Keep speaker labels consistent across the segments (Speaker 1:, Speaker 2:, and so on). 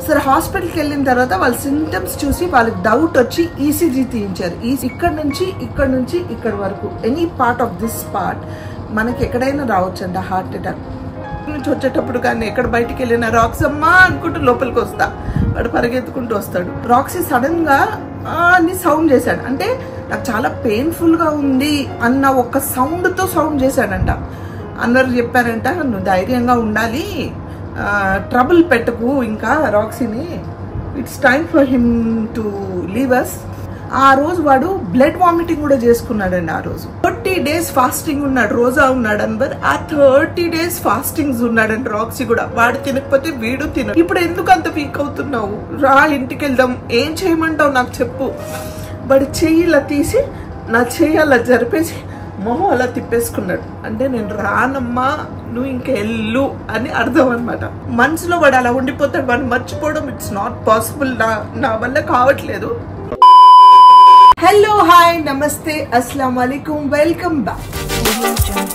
Speaker 1: సరే హాస్పిటల్కి వెళ్ళిన తర్వాత వాళ్ళ సింటమ్స్ చూసి వాళ్ళకి డౌట్ వచ్చి ఈసీజీ తీయించారు ఈ ఇక్కడ నుంచి ఇక్కడ నుంచి ఇక్కడ వరకు any part of this part మనకి ఎక్కడైనా రావచ్చండి హార్ట్ అటాక్ నుంచి వచ్చేటప్పుడు కానీ ఎక్కడ బయటికి వెళ్ళినా రాక్స్ అమ్మా అనుకుంటూ లోపలికి వస్తా వాడు పరిగెత్తుకుంటూ వస్తాడు రాక్సీ సడన్ గా "ఆ" అని సౌండ్ చేశాడు అంటే నాకు చాలా పెయిన్ఫుల్ గా ఉంది అన్న ఒక సౌండ్ తో సౌండ్ చేశాడంట అందరు చెప్పారంట నువ్వు ధైర్యంగా ఉండాలి ట్రబుల్ పెట్టకు ఇంకా రాక్సీని it's time for him to leave us ఆ రోజు వాడు బ్లడ్ వామిటింగ్ కూడా చేసుకున్నాడండి ఆ రోజు థర్టీ డేస్ ఫాస్టింగ్ ఉన్నాడు రోజా ఉన్నాడు అన్వర్ ఆ థర్టీ డేస్ ఫాస్టింగ్స్ ఉన్నాడండి రాక్సీ కూడా వాడు తినకపోతే వీడు తిన ఇప్పుడు ఎందుకు అంత వీక్ అవుతున్నావు రా ఇంటికి వెళ్దాం ఏం చేయమంటావు నాకు చెప్పు వాడు చెయ్యి ఇలా తీసి నా చెయ్యి అలా జరిపేసి మొహం అలా తిప్పేసుకున్నాడు అంటే నేను రానమ్మా నువ్వు ఇంక వెళ్ళు అని అర్థం అనమాట మనసులో వాడు అలా ఉండిపోతాడు వాడిని మర్చిపోవడం ఇట్స్ నాట్ పాసిబుల్ నా నా వల్ల కావట్లేదు హలో హాయ్ నమస్తే అస్సలం వాలేకుమ్ వెల్కమ్ బ్యాక్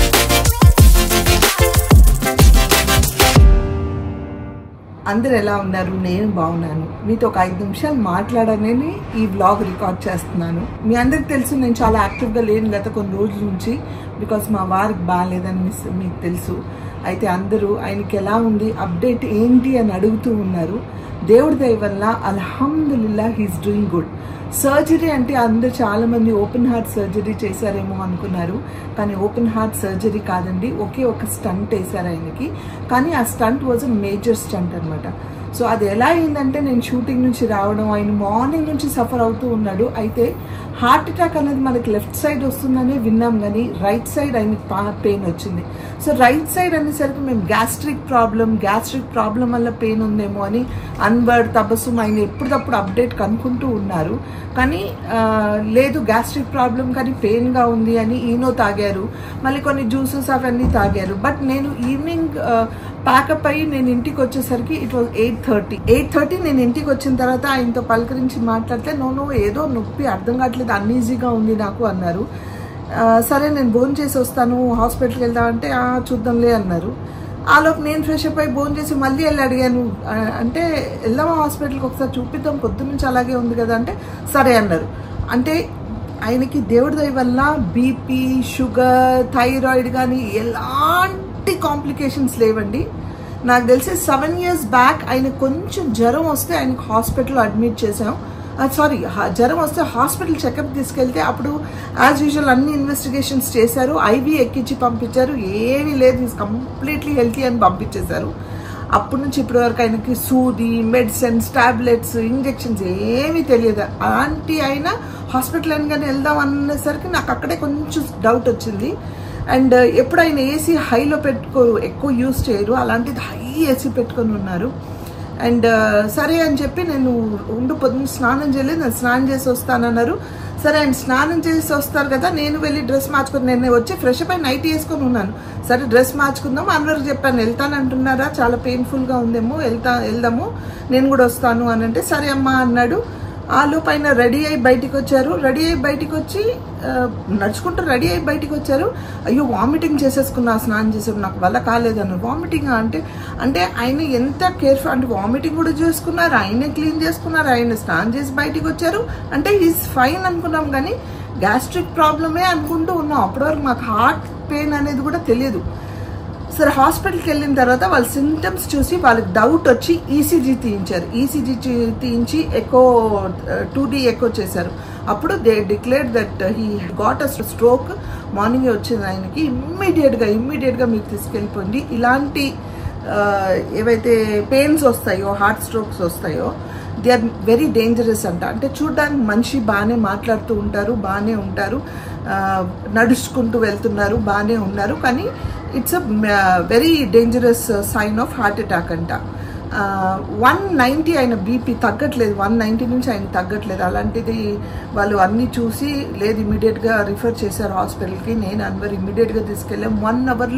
Speaker 1: అందరు ఎలా ఉన్నారు నేను బాగున్నాను మీతో ఒక ఐదు నిమిషాలు మాట్లాడాలని ఈ బ్లాగ్ రికార్డ్ చేస్తున్నాను మీ అందరికి తెలుసు నేను చాలా యాక్టివ్గా లేను గత కొన్ని రోజుల నుంచి బికాస్ మా వారికి బాగాలేదని మిస్- మీకు తెలుసు అయితే అందరూ ఆయనకి ఎలా ఉంది అప్డేట్ ఏంటి అని అడుగుతూ ఉన్నారు దేవుడి దయ వల్ల అల్హమ్దుల్లా హీస్ డూయింగ్ గుడ్ సర్జరీ అంటే అందరు చాలా మంది ఓపెన్ హార్ట్ సర్జరీ చేశారేమో అనుకున్నారు కానీ ఓపెన్ హార్ట్ సర్జరీ కాదండి ఒకే ఒక స్టంట్ వేశారు ఆయనకి కానీ ఆ stent was a major stent అనమాట సో అది ఎలా అయిందంటే నేను షూటింగ్ నుంచి రావడం ఆయన మార్నింగ్ నుంచి సఫర్ అవుతూ ఉన్నాడు అయితే హార్ట్ అటాక్ అనేది మనకి లెఫ్ట్ సైడ్ వస్తుందని విన్నాం కానీ రైట్ సైడ్ ఆయనకి పెయిన్ వచ్చింది సో రైట్ సైడ్ అనేసరికి మేము గ్యాస్ట్రిక్ ప్రాబ్లం గ్యాస్ట్రిక్ ప్రాబ్లం వల్ల పెయిన్ ఉందేమో అని అన్వర్డ్ తపస్సు ఆయన ఎప్పటికప్పుడు అప్డేట్ కనుక్కుంటూ ఉన్నారు కానీ ఆ, లేదు గ్యాస్ట్రిక్ ప్రాబ్లం కానీ పెయిన్గా ఉంది అని ఈనో తాగారు మళ్ళీ కొన్ని జ్యూసెస్ అవన్నీ తాగారు బట్ నేను ఈవినింగ్ ప్యాకప్ అయ్యి నేను ఇంటికి వచ్చేసరికి it was eight thirty eight thirty నేను ఇంటికి వచ్చిన తర్వాత ఆయనతో పలకరించి మాట్లాడితే నో నో ఏదో నొప్పి అర్థం కావట్లేదు అన్ఈజీగా ఉంది నాకు అన్నారు ఆ, సరే నేను భోజనం చేసి వస్తాను హాస్పిటల్కి వెళ్దామంటే "ఆ, చూద్దాంలే అన్నారు ఆలోపు నేను ఫ్రెష్ అప్ అయి భోజనం చేసి మళ్ళీ వెళ్ళి అడిగాను ఆ, అంటే వెళ్దామా హాస్పిటల్కి ఒకసారి చూపిద్దాం పొద్దున్న నుంచి అలాగే ఉంది కదా అంటే సరే అన్నారు అంటే ఆయనకి దేవుడి దయ వల్ల బీపీ షుగర్ థైరాయిడ్ కానీ ఎలాంటి కాంప్లికేషన్స్ లేవండి నాకు తెలిసి సెవెన్ ఇయర్స్ బ్యాక్ ఆయన కొంచెం జ్వరం వస్తే ఆయనకు హాస్పిటల్లో అడ్మిట్ చేసాం సారీ జ్వరం వస్తే హాస్పిటల్ చెకప్ తీసుకెళ్తే అప్పుడు యాజ్ యూజువల్ అన్ని ఇన్వెస్టిగేషన్స్ చేశారు ఐవీ ఎక్కించి పంపించారు ఏమీ లేదు ఈజ్ కంప్లీట్లీ హెల్తీ అని పంపించేశారు అప్పటి నుంచి ఇప్పటి వరకు ఆయనకి సూది మెడిసిన్స్ టాబ్లెట్స్ ఇంజెక్షన్స్ ఏమీ తెలియదు అలాంటి అయినా హాస్పిటల్ అనగానే వెళ్దాం అనేసరికి నాకు అక్కడే కొంచెం డౌట్ వచ్చింది అండ్ ఎప్పుడు ఆయన ఏసీ హైలో పెట్టుకోరు ఎక్కువ యూస్ చేయరు అలాంటిది హై ఏసీ పెట్టుకొని ఉన్నారు అండ్ సరే అని చెప్పి నేను ఉండు పొద్దున్న స్నానం చేయలేదు నేను స్నానం చేసి వస్తానన్నారు సరే ఆయన స్నానం చేసి వస్తారు కదా నేను వెళ్ళి డ్రెస్ మార్చుకుని నేను వచ్చి ఫ్రెష్ అప్ అయి నైట్ వేసుకొని ఉన్నాను సరే డ్రెస్ మార్చుకుందాం అందరికి చెప్పాను వెళ్తానంటున్నారా చాలా పెయిన్ఫుల్గా ఉందేమో వెళ్తా వెళ్దాము నేను కూడా వస్తాను అని అంటే సరే అమ్మా అన్నాడు ఆలు పైన రెడీ అయ్యి బయటికి వచ్చారు రెడీ అయ్యి బయటికి వచ్చి ఆ, నడుచుకుంటూ రెడీ అయ్యి బయటికి వచ్చారు అయ్యో వామిటింగ్ చేసేసుకున్నా స్నానం చేసారు నాకు వల్ల కాలేదన్న వామిటింగ్ అంటే అంటే ఆయన ఎంత కేర్ఫుల్ అంటే వామిటింగ్ కూడా చేసుకున్నారు ఆయనే క్లీన్ చేసుకున్నారు ఆయన స్నానం చేసి బయటికి వచ్చారు అంటే ఈజ్ ఫైన్ అనుకున్నాం కానీ గ్యాస్ట్రిక్ ప్రాబ్లమే అనుకుంటూ ఉన్నాం అప్పటివరకు మాకు హార్ట్ పెయిన్ అనేది కూడా తెలియదు సరే హాస్పిటల్కి వెళ్ళిన తర్వాత వాళ్ళ సింటమ్స్ చూసి వాళ్ళకి డౌట్ వచ్చి ఈసీజీ తీయించారు ఈసీజీ తీయించి ఎకో టూ డీ ఎకో చేశారు అప్పుడు they declare that he got a stroke morning వచ్చింది ఆయనకి ఇమ్మీడియట్గా ఇమ్మీడియట్గా మీకు తీసుకెళ్ళిపోయింది ఇలాంటి ఆ, ఏవైతే పెయిన్స్ వస్తాయో హార్ట్ స్ట్రోక్స్ వస్తాయో దే ఆర్ వెరీ డేంజరస్ అంట అంటే చూడడానికి మనిషి బాగానే మాట్లాడుతూ ఉంటారు బాగానే ఉంటారు ఆ, నడుచుకుంటూ వెళ్తున్నారు బాగానే ఉన్నారు కానీ it's a very dangerous sign of heart attack అంట వన్ నైంటీ ఆయన బీపీ తగ్గట్లేదు వన్ నైంటీ నుంచి ఆయన తగ్గట్లేదు అలాంటిది వాళ్ళు అన్నీ చూసి లేదు ఇమీడియట్గా రిఫర్ చేశారు హాస్పిటల్కి నేను అన్వర్ ఇమీడియట్గా తీసుకెళ్ళాం వన్ అవర్లో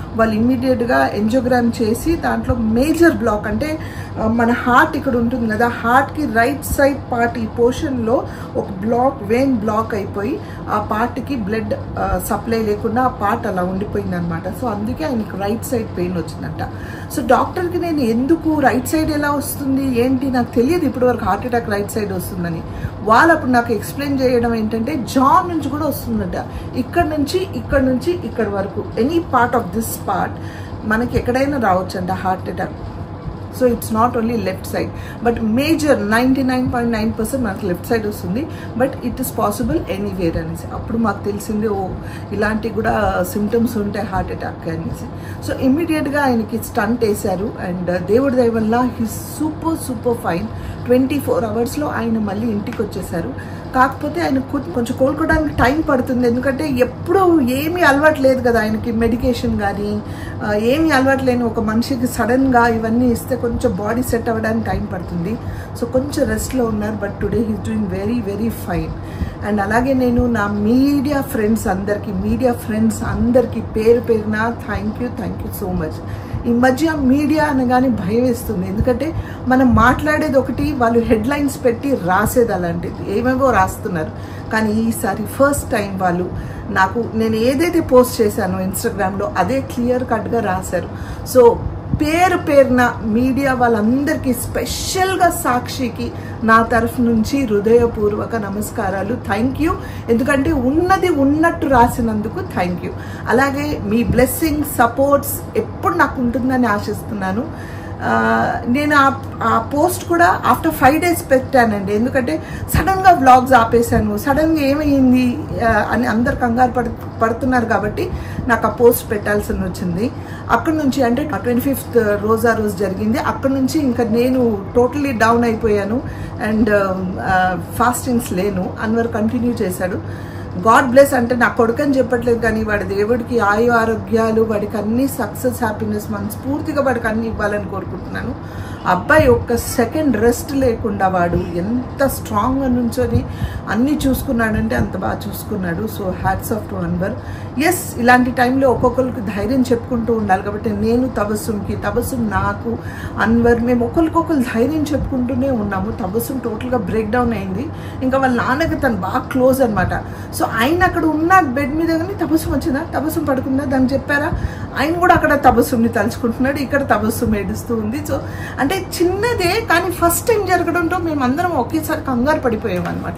Speaker 1: వాళ్ళు ఇమ్మీడియట్గా ఎంజోగ్రామ్ చేసి దాంట్లో మేజర్ బ్లాక్ అంటే ఆ, మన హార్ట్ ఇక్కడ ఉంటుంది కదా హార్ట్కి రైట్ సైడ్ పార్ట్ ఈ పోర్షన్లో ఒక బ్లాక్ వెయిన్ బ్లాక్ అయిపోయి ఆ పార్ట్కి బ్లడ్ సప్లై లేకుండా ఆ పార్ట్ అలా ఉండిపోయింది అనమాట సో అందుకే ఆయనకి రైట్ సైడ్ పెయిన్ వచ్చిందంట సో డాక్టర్కి నేను ఎందుకు రైట్ సైడ్ ఎలా వస్తుంది ఏంటి నాకు తెలియదు ఇప్పటి వరకు హార్ట్ అటాక్ రైట్ సైడ్ వస్తుందని వాళ్ళు అప్పుడు నాకు ఎక్స్ప్లెయిన్ చేయడం ఏంటంటే జా నుంచి కూడా వస్తుందట ఇక్కడ నుంచి ఇక్కడ నుంచి ఇక్కడ వరకు any part of this part మనకి ఎక్కడైనా రావచ్చంట heart attack so it's not only left side but major ninety nine point nine percent మనకు లెఫ్ట్ సైడ్ వస్తుంది but it is possible anywhere అనేసి అప్పుడు మాకు తెలిసింది ఓ ఇలాంటి కూడా సిమ్టమ్స్ ఉంటాయి హార్ట్ అటాక్ అనేసి సో ఇమ్మీడియట్గా ఆయనకి స్టంట్ వేశారు అండ్ దేవుడి దయ వల్ల he super super fine twenty four అవర్స్లో ఆయన మళ్ళీ ఇంటికి వచ్చేసారు కాకపోతే ఆయన కొ- కొంచెం కోలుకోవడానికి టైం పడుతుంది ఎందుకంటే ఎప్పుడూ ఏమీ అలవాటు లేదు కదా ఆయనకి మెడికేషన్ కానీ ఏమీ అలవాటు లేని ఒక మనిషికి సడన్గా ఇవన్నీ ఇస్తే కొంచెం బాడీ సెట్ అవ్వడానికి టైం పడుతుంది సో కొంచెం రెస్ట్లో ఉన్నారు but today he's doing very very fine and అలాగే నేను నా మీడియా ఫ్రెండ్స్ అందరికీ మీడియా ఫ్రెండ్స్ అందరికీ పేరు పేరున thank you thank you so much ఈ మధ్య మీడియా అనగానే భయం వేస్తుంది ఎందుకంటే మనం మాట్లాడేది ఒకటి వాళ్ళు హెడ్లైన్స్ పెట్టి రాసేది అలాంటిది ఏమేవో రాస్తున్నారు కానీ ఈసారి ఫస్ట్ టైం వాళ్ళు నాకు నేను ఏదైతే పోస్ట్ చేశానో ఇన్స్టాగ్రామ్లో అదే క్లియర్ కట్గా రాశారు సో పేరు పేరున మీడియా వాళ్ళందరికీ స్పెషల్గా సాక్షికి నా తరఫు నుంచి హృదయపూర్వక నమస్కారాలు థ్యాంక్ యూ ఎందుకంటే ఉన్నది ఉన్నట్టు రాసినందుకు థ్యాంక్ యూ అలాగే మీ బ్లెస్సింగ్ సపోర్ట్స్ ఎప్పుడు నాకు ఉంటుందని ఆశిస్తున్నాను ఆ, నేను ఆ ఆ పోస్ట్ కూడా ఆఫ్టర్ ఫైవ్ డేస్ పెట్టానండి ఎందుకంటే సడన్గా వ్లాగ్స్ ఆపేశాను సడన్గా ఏమైంది ఆ, అని అందరు కంగారు పడు పడుతున్నారు కాబట్టి నాకు ఆ పోస్ట్ పెట్టాల్సి వచ్చింది అక్కడ నుంచి అంటే ట్వంటీ ఫిఫ్త్ రోజు ఆ రోజు జరిగింది అక్కడ నుంచి ఇంకా నేను టోటలీ డౌన్ అయిపోయాను అండ్ ఫాస్టింగ్స్ లేను అన్వర్ కంటిన్యూ చేశాడు గాడ్ బ్లెస్ అంటే నా కొడుకు అని చెప్పట్లేదు కానీ వాడి దేవుడికి ఆయు ఆరోగ్యాలు వాడికి అన్ని సక్సెస్ హ్యాపీనెస్ మనస్ఫూర్తిగా వాడికి అన్ని ఇవ్వాలని కోరుకుంటున్నాను అబ్బాయి ఒక్క సెకండ్ రెస్ట్ లేకుండా వాడు ఎంత స్ట్రాంగ్గా నుంచొని అన్నీ చూసుకున్నాడంటే అంత బాగా చూసుకున్నాడు so hats off to Anwar ఎస్ ఇలాంటి టైంలో ఒక్కొక్కరికి ధైర్యం చెప్పుకుంటూ ఉండాలి కాబట్టి నేను తబస్సుంకి తబస్సుం నాకు అన్వర్ మేము ఒకరికొకరు ధైర్యం చెప్పుకుంటూనే ఉన్నాము తబస్సుం టోటల్గా బ్రేక్ డౌన్ అయింది ఇంకా వాళ్ళ నాన్నకి తను బాగా క్లోజ్ అనమాట సో ఆయన అక్కడ ఉన్న బెడ్ మీద కానీ తబస్సుం వచ్చిందా తబస్సుం పడుకుందా దాన్ని చెప్పారా ఆయన కూడా అక్కడ తబస్సుని తలుచుకుంటున్నాడు ఇక్కడ తబస్సు ఏడుస్తూ ఉంది సో అంటే చిన్నదే కానీ ఫస్ట్ టైం జరగడంతో మేమందరం ఒకేసారి కంగారు పడిపోయాం అనమాట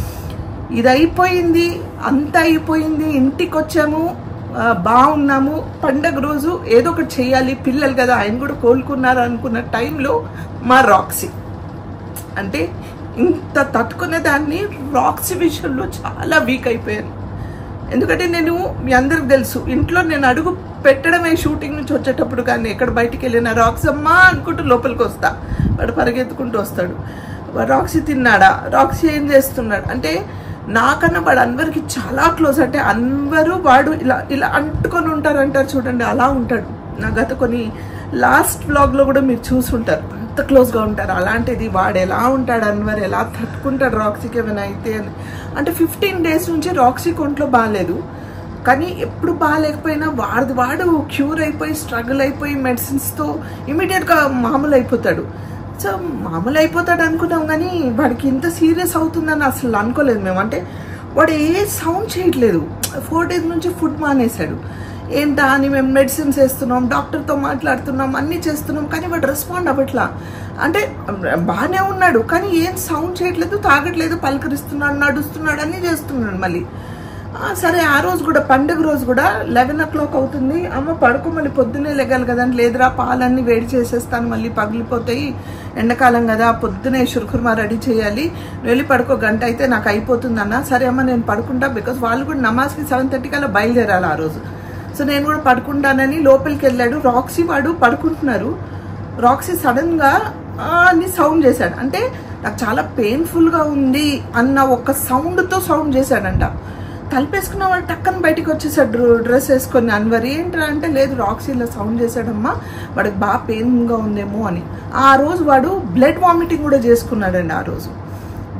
Speaker 1: ఇది అయిపోయింది అంత అయిపోయింది ఇంటికి వచ్చాము ఆ, బాగున్నాము పండగ రోజు ఏదో ఒకటి చేయాలి పిల్లలు కదా ఆయన కూడా కోలుకున్నారు అనుకున్న టైంలో మా రాక్సీ అంటే ఇంత తట్టుకునే దాన్ని రాక్సీ విషయంలో చాలా వీక్ అయిపోయాను ఎందుకంటే నేను మీ అందరికి తెలుసు ఇంట్లో నేను అడుగు పెట్టడమే షూటింగ్ నుంచి వచ్చేటప్పుడు కానీ ఎక్కడ బయటికి వెళ్ళినా రాక్స్ అమ్మా అనుకుంటూ లోపలికి వస్తా వాడు పరిగెత్తుకుంటూ వస్తాడు వాడు రాక్సీ తిన్నాడా రాక్సీ ఏం చేస్తున్నాడు అంటే నాకన్నా వాడు అన్వర్కి చాలా క్లోజ్ అంటే అన్వరు వాడు ఇలా ఇలా అంటుకొని ఉంటారు అంటారు చూడండి అలా ఉంటాడు నా గత కొన్ని లాస్ట్ బ్లాగ్లో కూడా మీరు చూసుంటారు అంత క్లోజ్గా ఉంటారు అలాంటిది వాడు ఎలా ఉంటాడు అన్వర్ ఎలా తట్టుకుంటాడు రాక్సీకి ఏమైనా అయితే అని అంటే ఫిఫ్టీన్ డేస్ నుంచి రాక్సీ కొంట్లో బాగాలేదు కానీ ఎప్పుడు బాగాలేకపోయినా వాడిది వాడు క్యూర్ అయిపోయి స్ట్రగుల్ అయిపోయి మెడిసిన్స్తో ఇమీడియట్గా మామూలు అయిపోతాడు సో మామూలు అయిపోతాడు అనుకున్నాం కానీ వాడికి ఇంత సీరియస్ అవుతుందని అసలు అనుకోలేదు మేము అంటే వాడు ఏ సౌండ్ చేయట్లేదు ఫోర్ డేస్ నుంచి ఫుడ్ మానేశాడు ఏంటా అని మేము మెడిసిన్స్ వేస్తున్నాం డాక్టర్తో మాట్లాడుతున్నాం అన్నీ చేస్తున్నాం కానీ వాడు రెస్పాండ్ అవ్వట్లా అంటే బాగానే ఉన్నాడు కానీ ఏం సౌండ్ చేయట్లేదు తాగట్లేదు పలకరిస్తున్నాడు నడుస్తున్నాడు అన్నీ చేస్తున్నాడు మళ్ళీ ఆ, సరే ఆ రోజు కూడా పండుగ రోజు కూడా లెవెన్ ఓ క్లాక్ అవుతుంది అమ్మ పడుకో మళ్ళీ పొద్దున్నే లెగాలి కదా అని లేదురా పాలన్నీ వేడి చేసేస్తాను మళ్ళీ పగిలిపోతాయి ఎండాకాలం కదా పొద్దునే షురుకుర్మా రెడీ చేయాలి నువ్వు వెళ్ళి పడుకో గంట అయితే నాకు అయిపోతుంది అన్న సరే అమ్మ నేను పడుకుంటా బికాస్ వాళ్ళు కూడా నమాజ్కి సెవెన్ థర్టీ కల్లా బయలుదేరాలి ఆ రోజు సో నేను కూడా పడుకుంటానని లోపలికి వెళ్ళాడు రాక్సీ వాడు పడుకుంటున్నారు రాక్సీ సడన్గా "ఆ" అని సౌండ్ చేశాడు అంటే నాకు చాలా పెయిన్ఫుల్గా ఉంది అన్న ఒక సౌండ్తో సౌండ్ చేశాడంట తలుపేసుకున్న వాడు టక్కన బయటికి వచ్చేసాడు డ్రెస్ వేసుకొని అన్వర్ ఏంట్రా అంటే లేదు రాక్సీలో సౌండ్ చేశాడమ్మా వాడికి బాగా పెయిన్గా ఉందేమో అని ఆ రోజు వాడు బ్లడ్ వామిటింగ్ కూడా చేసుకున్నాడండి ఆ రోజు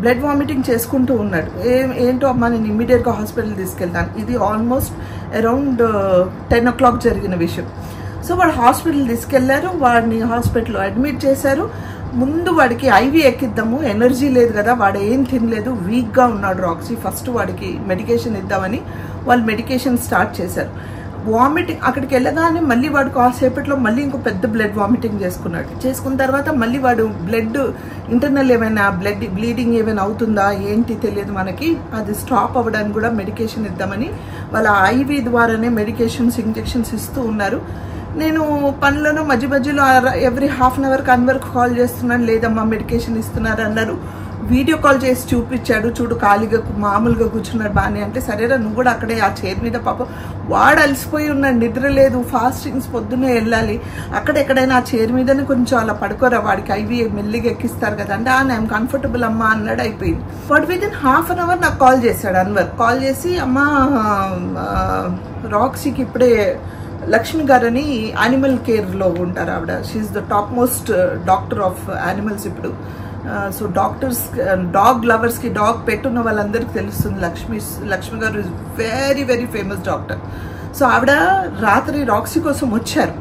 Speaker 1: బ్లడ్ వామిటింగ్ చేసుకుంటూ ఉన్నాడు ఏ ఏంటో అమ్మా నేను ఇమ్మీడియట్గా హాస్పిటల్ తీసుకెళ్తాను ఇది almost around ten o'clock జరిగిన విషయం సో వాడు హాస్పిటల్ తీసుకెళ్లారు వాడిని హాస్పిటల్లో అడ్మిట్ చేశారు ముందు వాడికి ఐవి ఎక్కిద్దాము ఎనర్జీ లేదు కదా వాడు ఏం తినలేదు వీక్గా ఉన్నాడు రాక్సీ ఫస్ట్ వాడికి మెడికేషన్ ఇద్దామని వాళ్ళు మెడికేషన్ స్టార్ట్ చేశారు వామిటింగ్ అక్కడికి వెళ్ళగానే మళ్ళీ వాడు కాసేపట్లో మళ్ళీ ఇంకో పెద్ద బ్లడ్ వామిటింగ్ చేసుకున్నాడు చేసుకున్న తర్వాత మళ్ళీ వాడు బ్లడ్ ఇంటర్నల్ ఏమైనా బ్లడ్ బ్లీడింగ్ ఏమైనా అవుతుందా ఏంటి తెలియదు మనకి అది స్టాప్ అవ్వడానికి కూడా మెడికేషన్ ఇద్దామని వాళ్ళ ఐవి ద్వారానే మెడికేషన్స్ ఇంజెక్షన్స్ ఇస్తూ ఉన్నారు నేను పనులను మధ్య మధ్యలో ఎవ్రీ హాఫ్ అన్ అవర్కి వన్ వరకు కాల్ చేస్తున్నాను లేదమ్మా మెడికేషన్ ఇస్తున్నారు అన్నారు వీడియో కాల్ చేసి చూపించాడు చూడు ఖాళీగా మామూలుగా కూర్చున్నాడు బాగానే అంటే సరేరా నువ్వు కూడా అక్కడే ఆ చైర్ మీద పాప వాడు అలసిపోయి ఉన్నాడు నిద్ర లేదు ఫాస్టింగ్స్ పొద్దున్నే వెళ్ళాలి అక్కడ ఎక్కడైనా ఆ చైర్ మీదనే కొంచెం అలా పడుకోరా వాడికి అవి మెల్లిగా ఎక్కిస్తారు కదా అంటే ఐఎమ్ కంఫర్టబుల్ అమ్మా అన్నాడు అయిపోయింది వాడు within half an hour నాకు కాల్ చేశాడు అన్వర్ కాల్ చేసి అమ్మా రాక్సీకి ఇప్పుడే లక్ష్మి గారని యానిమల్ కేర్లో ఉంటారు ఆవిడ she the top most doctor of animals ఇప్పుడు సో డాక్టర్స్ డాగ్ లవర్స్కి డాగ్ పెట్టున్న వాళ్ళందరికీ తెలుస్తుంది లక్ష్మి లక్ష్మి గారు is very very famous doctor so ఆవిడ రాత్రి రాక్సీ కోసం వచ్చారు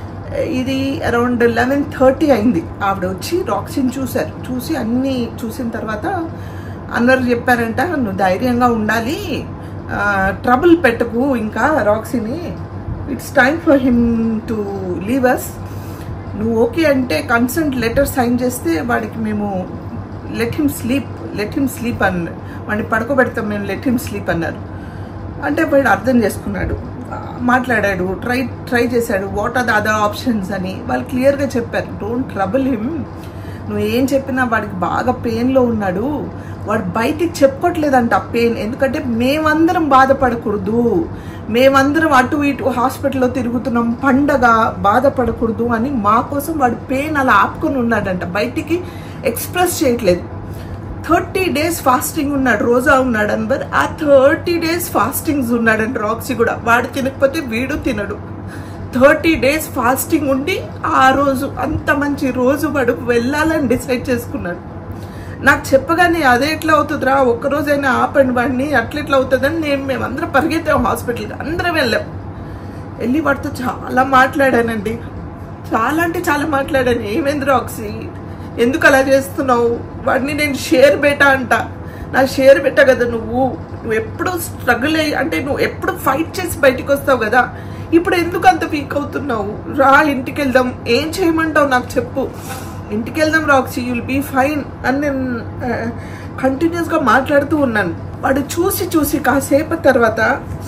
Speaker 1: ఇది అరౌండ్ లెవెన్ థర్టీ అయింది ఆవిడ వచ్చి రాక్సీని చూశారు చూసి అన్నీ చూసిన తర్వాత అందరు చెప్పారంట నువ్వు ధైర్యంగా ఉండాలి ట్రబుల్ పెట్టకు ఇంకా రాక్సీని it's time for him to leave us నువ్వు ఓకే అంటే కన్సెంట్ లెటర్ సైన్ చేస్తే వాడికి మేము let him sleep let him sleep అన్న వాడిని పడుకోబెడతాం మేము లెట్ హిమ్ స్లీప్ అన్నారు అంటే వాడు అర్థం చేసుకున్నాడు మాట్లాడాడు ట్రై ట్రై చేశాడు what are the other options అని వాళ్ళు క్లియర్గా చెప్పారు డోంట్ ట్రబుల్ హిమ్ నువ్వు ఏం చెప్పినా వాడికి బాగా పెయిన్లో ఉన్నాడు వాడు బయటికి చెప్పుకోవట్లేదంట ఆ పెయిన్ ఎందుకంటే మేమందరం బాధపడకూడదు మేమందరం అటు ఇటు హాస్పిటల్లో తిరుగుతున్నాం పండగ బాధపడకూడదు అని మా కోసం వాడు పెయిన్ అలా ఆపుకొని ఉన్నాడంట బయటికి ఎక్స్ప్రెస్ చేయట్లేదు థర్టీ డేస్ ఫాస్టింగ్ ఉన్నాడు రోజా ఉన్నాడు అన్బర్ ఆ థర్టీ డేస్ ఫాస్టింగ్స్ ఉన్నాడంట రాక్సీ కూడా వాడు తినకపోతే వీడు తినడు థర్టీ డేస్ ఫాస్టింగ్ ఉండి ఆ రోజు అంత మంచి రోజు వాడు వెళ్ళాలని డిసైడ్ చేసుకున్నాడు నాకు చెప్పగానే అదే ఎట్లా అవుతుందిరా ఒక్కరోజైనా ఆపండి వాడిని అట్లా ఎట్లా అవుతుందని నేను మేమందరం పరిగెత్తాం హాస్పిటల్కి అందరం వెళ్ళాం వెళ్ళి వాడితో చాలా మాట్లాడానండి చాలా అంటే చాలా మాట్లాడాను ఏమైంది రాక్సీ ఎందుకు అలా చేస్తున్నావు వాడిని నేను షేర్ బేటా అంట నా షేర్ బెట్ట కదా నువ్వు నువ్వు ఎప్పుడు స్ట్రగుల్ అయ్యి అంటే నువ్వు ఎప్పుడు ఫైట్ చేసి బయటికి వస్తావు కదా ఇప్పుడు ఎందుకు అంత వీక్ అవుతున్నావు రా ఇంటికి వెళ్దాం ఏం చేయమంటావు నాకు చెప్పు ఇంటికి వెళ్దాం రాక్సీ యుల్ బీ ఫైన్ అని నేను కంటిన్యూస్గా మాట్లాడుతూ ఉన్నాను వాడు చూసి చూసి కాసేపు తర్వాత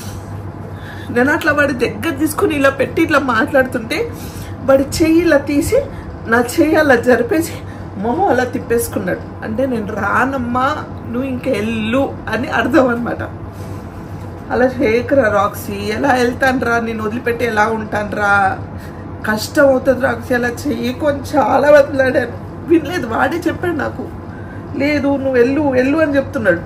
Speaker 1: నేను అట్లా వాడి దగ్గర తీసుకుని ఇలా పెట్టి ఇట్లా మాట్లాడుతుంటే వాడి చెయ్యి ఇలా తీసి నా చెయ్యి అలా జరిపేసి మొహం అలా తిప్పేసుకున్నాడు అంటే నేను రానమ్మా నువ్వు ఇంక వెళ్ళు అని అర్థం అనమాట అలా చేయకరా రాక్సీ ఎలా వెళ్తాను నేను వదిలిపెట్టి ఎలా ఉంటాను కష్టం అవుతుంది రాక్సీ అలా చెయ్యకు అని చాలా బదిలాడాను వినలేదు వాడే చెప్పాడు నాకు లేదు నువ్వు వెళ్ళు వెళ్ళు అని చెప్తున్నాడు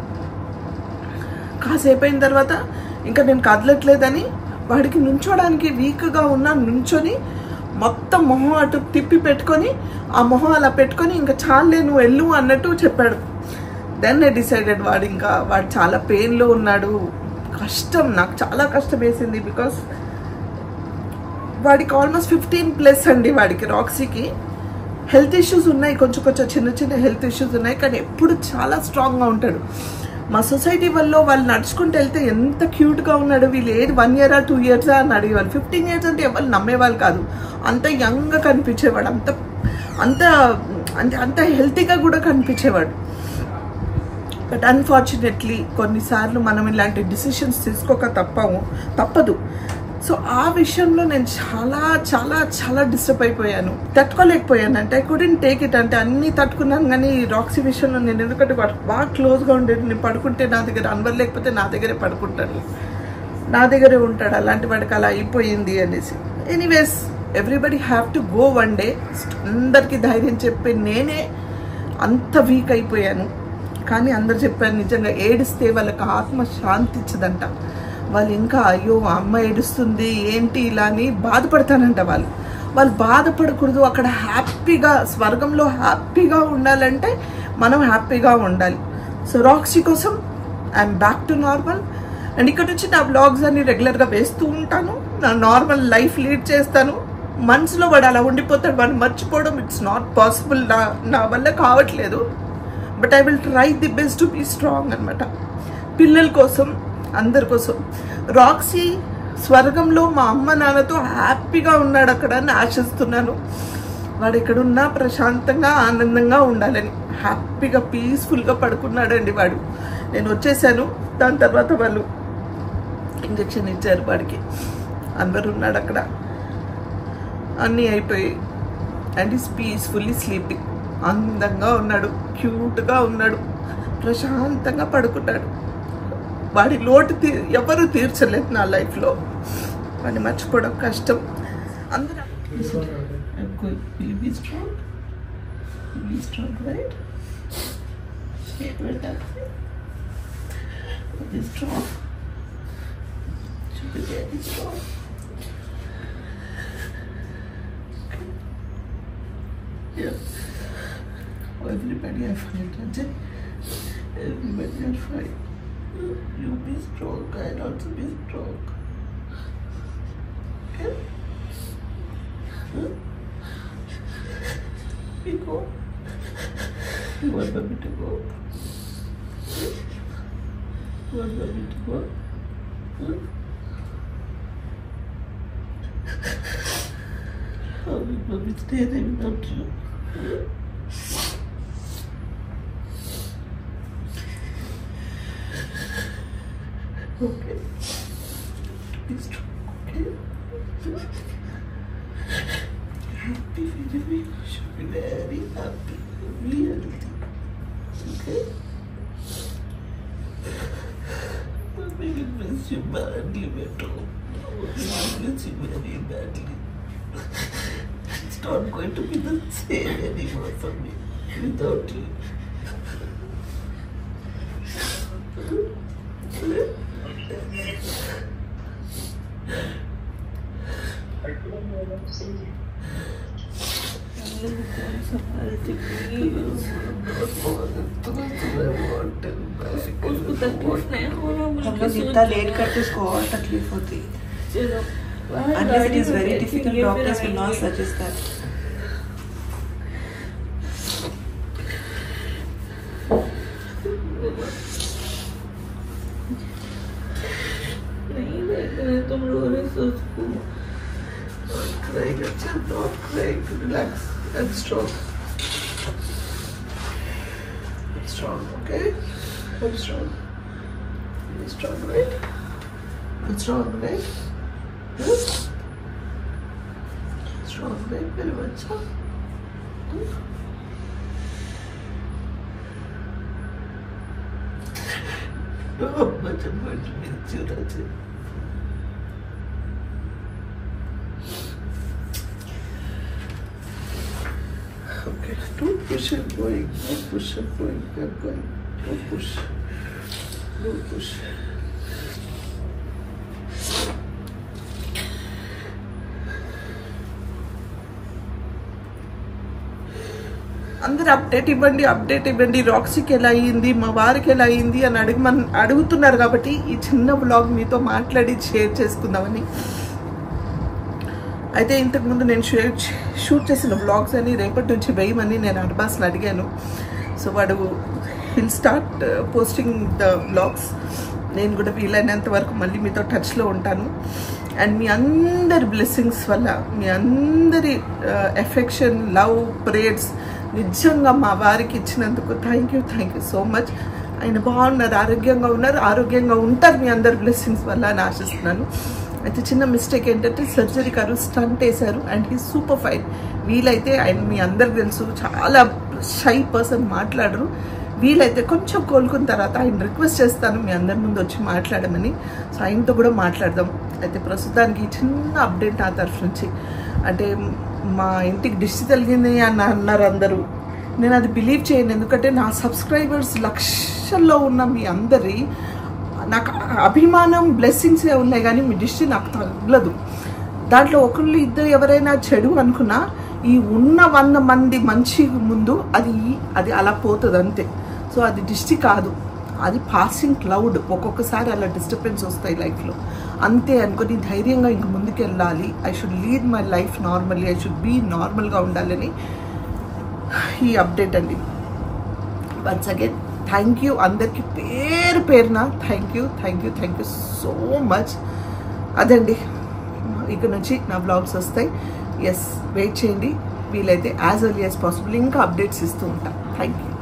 Speaker 1: కాసేపు అయిన తర్వాత ఇంకా నేను కదలట్లేదని వాడికి నుంచోడానికి వీక్గా ఉన్నా నుంచొని మొత్తం మొహం అటు తిప్పి పెట్టుకొని ఆ మొహం అలా పెట్టుకొని ఇంకా చాలే నువ్వు వెళ్ళు అన్నట్టు చెప్పాడు దెన్ ఐ డిసైడెడ్ వాడు ఇంకా వాడు చాలా పెయిన్లో ఉన్నాడు కష్టం నాకు చాలా కష్టం వేసింది బికాస్ వాడికి ఆల్మోస్ట్ ఫిఫ్టీన్ ప్లస్ అండి వాడికి రాక్సీకి హెల్త్ ఇష్యూస్ ఉన్నాయి కొంచెం కొంచెం చిన్న చిన్న హెల్త్ ఇష్యూస్ ఉన్నాయి కానీ ఎప్పుడు చాలా స్ట్రాంగ్గా ఉంటాడు మా సొసైటీ వల్ల వాళ్ళు నడుచుకుంటూ వెళ్తే ఎంత క్యూట్గా ఉన్నాడు వీళ్ళు ఏది వన్ ఇయరా టూ ఇయర్సా అని అడిగేవాళ్ళు ఫిఫ్టీన్ ఇయర్స్ అంటే ఎవరు నమ్మేవాళ్ళు కాదు అంత యంగ్గా కనిపించేవాడు అంత అంత అంటే అంత హెల్తీగా కూడా కనిపించేవాడు బట్ అన్ఫార్చునేట్లీ కొన్నిసార్లు మనం ఇలాంటి డిసిషన్స్ తీసుకోక తప్పము తప్పదు సో ఆ విషయంలో నేను చాలా చాలా చాలా డిస్టర్బ్ అయిపోయాను తట్టుకోలేకపోయాను అంటే ఐ కుడెంట్ టేక్ ఇట్ అంటే అన్నీ తట్టుకున్నాను కానీ రాక్సీ విషయంలో నేను ఎందుకంటే వాడు బాగా క్లోజ్గా ఉండేది నేను పడుకుంటే నా దగ్గర అన్వర్ లేకపోతే నా దగ్గరే పడుకుంటాడు నా దగ్గరే ఉంటాడు అలాంటి వాడికి అలా అయిపోయింది అనేసి anyways everybody have to go one day అందరికీ ధైర్యం చెప్పి నేనే అంత వీక్ అయిపోయాను కానీ అందరు చెప్పారు నిజంగా ఏడిస్తే వాళ్ళకి ఆత్మ శాంతి ఇచ్చదంట వాళ్ళు ఇంకా అయ్యో మా అమ్మ ఏడుస్తుంది ఏంటి ఇలా అని బాధపడతానంట వాళ్ళు వాళ్ళు బాధపడకూడదు అక్కడ హ్యాపీగా స్వర్గంలో హ్యాపీగా ఉండాలంటే మనం హ్యాపీగా ఉండాలి సో రాక్సీ కోసం I'm back to normal and ఇక్కడ నుంచి నా బ్లాగ్స్ అన్ని రెగ్యులర్గా వేస్తూ ఉంటాను నా నార్మల్ లైఫ్ లీడ్ చేస్తాను మనసులో వాడు అలా ఉండిపోతాడు వాడిని మర్చిపోవడం ఇట్స్ నాట్ పాసిబుల్ నా నా వల్ల కావట్లేదు but I will try the best to be strong అనమాట పిల్లల కోసం అందరి కోసం రాక్సీ స్వర్గంలో మా అమ్మ నాన్నతో హ్యాపీగా ఉన్నాడు అక్కడ అని ఆశిస్తున్నాను వాడు ఎక్కడున్నా ప్రశాంతంగా ఆనందంగా ఉండాలని హ్యాపీగా పీస్ఫుల్గా పడుకున్నాడండి వాడు నేను వచ్చేసాను దాని తర్వాత వాళ్ళు ఇంజక్షన్ ఇచ్చారు వాడికి అందరు ఉన్నాడు అక్కడ అన్నీ అయిపోయాయి అండ్ ఈస్ పీస్ఫుల్లీ స్లీపింగ్ అందంగా ఉన్నాడు క్యూట్గా ఉన్నాడు ప్రశాంతంగా పడుకున్నాడు వాడి లోటు తీ ఎవరు తీర్చలేదు నా లైఫ్లో వాడిని మర్చిపోవడం కష్టం అందరూ I'm going. Will you be strong? Will you be strong, right? Shape it that way. Be strong. Should be very strong. Yeah. Everybody are fine, Ranjit. Everybody are fine. You be strong. I'll also be strong. Okay? Huh? We go. You want me to go? You want me to go? Huh? How will mommy stay there without you? Okay. Be strong, okay? happy with me. Should be very happy. Be healthy. Okay? Mommy will miss you badly, Beto. Mommy will miss you very badly. It's not going to be the same anymore for me without you.
Speaker 2: उसको तकलीफ नहीं हो रहा
Speaker 3: हम
Speaker 2: मुझे
Speaker 3: लोग जितना late करते उसको और तकलीफ होती
Speaker 2: चलो
Speaker 3: unless it is very difficult doctors will not suggest that
Speaker 2: नहीं देख रहे तुम रो रहे सो उसको
Speaker 1: Not crying, Acha, not crying. Relax and strong. Strong, okay? I'm strong. Be strong, right? I'm strong, right? Yes? Strong, right? Very much. Huh? Hmm? Oh, how much I'm going to miss you, Raja. Okay, don't push it going, don't push it going, keep going, don't push, don't push. అందరు update ఇవ్వండి update ఇవ్వండి రాక్సీకి ఎలా అయ్యింది మా వారికి ఎలా అయ్యింది అని అడిగమని అడుగుతున్నారు కాబట్టి ఈ చిన్న బ్లాగ్ మీతో మాట్లాడి షేర్ చేసుకుందామని అయితే ఇంతకుముందు నేను షేర్ షూట్ చేసిన బ్లాగ్స్ అని రేపటి నుంచి వేయమని నేను అడ్బాస్ని అడిగాను సో వాడు he'll start posting the blogs నేను కూడా వీలైనంత వరకు మళ్ళీ మీతో టచ్లో ఉంటాను అండ్ మీ అందరి బ్లెస్సింగ్స్ వల్ల మీ అందరి ఎఫెక్షన్ లవ్ ప్రేయర్స్ నిజంగా మా వారికి ఇచ్చినందుకు thank you thank you so much ఆయన బాగున్నారు ఆరోగ్యంగా ఉన్నారు ఆరోగ్యంగా ఉంటారు మీ అందరి బ్లెస్సింగ్స్ వల్ల అని ఆశిస్తున్నాను అయితే చిన్న మిస్టేక్ ఏంటంటే సర్జరీ కారు స్టంట్ వేశారు అండ్ హీ సూపర్ ఫైన్ వీలైతే ఆయన మీ అందరికి తెలుసు చాలా షై పర్సన్ మాట్లాడరు వీలైతే కొంచెం కోలుకున్న తర్వాత ఆయన రిక్వెస్ట్ చేస్తాను మీ అందరి ముందు వచ్చి మాట్లాడమని సో ఆయనతో కూడా మాట్లాడదాం అయితే ప్రస్తుతానికి ఈ చిన్న అప్డేట్ నా తరఫు నుంచి అంటే మా ఇంటికి దిష్టి తగిలింది అని అన్నారు అందరూ నేను అది బిలీవ్ చేయను ఎందుకంటే నా సబ్స్క్రైబర్స్ లక్షల్లో ఉన్న మీ అందరి నాకు అభిమానం బ్లెస్సింగ్సే ఉన్నాయి కానీ మీ దిష్టి నాకు తగలదు దాంట్లో ఒకళ్ళు ఇద్దరు ఎవరైనా చెడు అనుకున్నా ఈ ఉన్న వంద మంది మంచి ముందు అది అది అలా పోతుంది అంతే సో అది దిష్టి కాదు అది పాసింగ్ క్లౌడ్ ఒక్కొక్కసారి అలా డిస్టర్బెన్స్ వస్తాయి లైఫ్లో అంతే అనుకొని ధైర్యంగా ఇంక ముందుకు వెళ్ళాలి I should lead my life normally I should be నార్మల్గా ఉండాలని ఈ అప్డేట్ అండి వన్స్ అగైన్ థ్యాంక్ యూ అందరికీ పేరు పేరున thank you thank you thank you so much అదండి ఇక్కడ నుంచి నా బ్లాగ్స్ వస్తాయి ఎస్ వెయిట్ చేయండి వీలైతే యాజ్ ఎర్లీ యాజ్ పాసిబుల్ ఇంకా అప్డేట్స్ ఇస్తూ ఉంటాను థ్యాంక్ యూ